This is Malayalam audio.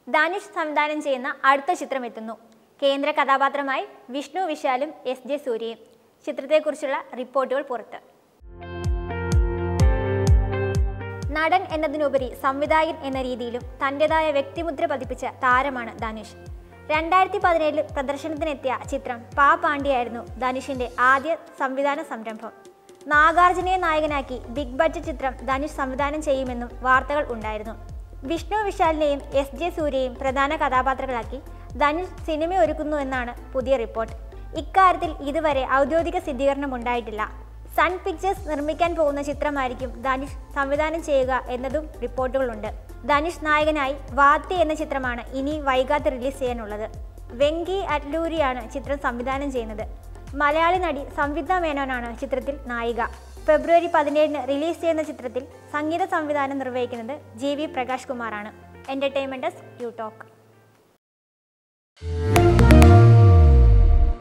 ധനുഷ് സംവിധാനം ചെയ്യുന്ന അടുത്ത ചിത്രം എത്തുന്നു കേന്ദ്ര കഥാപാത്രമായി വിഷ്ണു വിശാലും എസ് ജെ സൂര്യയും ചിത്രത്തെക്കുറിച്ചുള്ള റിപ്പോർട്ടുകൾ പുറത്ത് നടൻ എന്നതിനുപരി സംവിധായകൻ എന്ന രീതിയിലും തൻ്റെതായ വ്യക്തിമുദ്ര പതിപ്പിച്ച താരമാണ് ധനുഷ് രണ്ടായിരത്തി പതിനേഴിൽ പ്രദർശനത്തിനെത്തിയ ചിത്രം പാ പാണ്ഡ്യയായിരുന്നു ധനുഷിന്റെ ആദ്യ സംവിധാന സംരംഭം നാഗാർജുനയെ നായകനാക്കി ബിഗ് ബഡ്ജറ്റ് ചിത്രം ധനുഷ് സംവിധാനം ചെയ്യുമെന്നും വാർത്തകൾ ഉണ്ടായിരുന്നു വിഷ്ണു വിശാലിനെയും എസ് ജെ സൂര്യയും പ്രധാന കഥാപാത്രങ്ങളാക്കി ധനുഷ് സിനിമ ഒരുക്കുന്നുവെന്നാണ് പുതിയ റിപ്പോർട്ട് ഇക്കാര്യത്തിൽ ഇതുവരെ ഔദ്യോഗിക സ്ഥിരീകരണം ഉണ്ടായിട്ടില്ല സൺ പിക്ചേഴ്സ് നിർമ്മിക്കാൻ പോകുന്ന ചിത്രമായിരിക്കും ധനുഷ് സംവിധാനം ചെയ്യുക എന്നതും റിപ്പോർട്ടുകളുണ്ട് ധനുഷ് നായകനായി വാത്തി എന്ന ചിത്രമാണ് ഇനി വൈകാതെ റിലീസ് ചെയ്യാനുള്ളത് വെങ്കി അറ്റ്ലൂരിയാണ് ചിത്രം സംവിധാനം ചെയ്യുന്നത് മലയാളി നടി സംവിധ മേനോനാണ് ചിത്രത്തിൽ നായിക ഫെബ്രുവരി പതിനേഴിന് റിലീസ് ചെയ്യുന്ന ചിത്രത്തിൽ സംഗീത സംവിധാനം നിർവഹിക്കുന്നത് ജി വി പ്രകാശ് കുമാറാണ് എൻ്റർടൈൻമെൻറ്റ് യു ടോക്ക്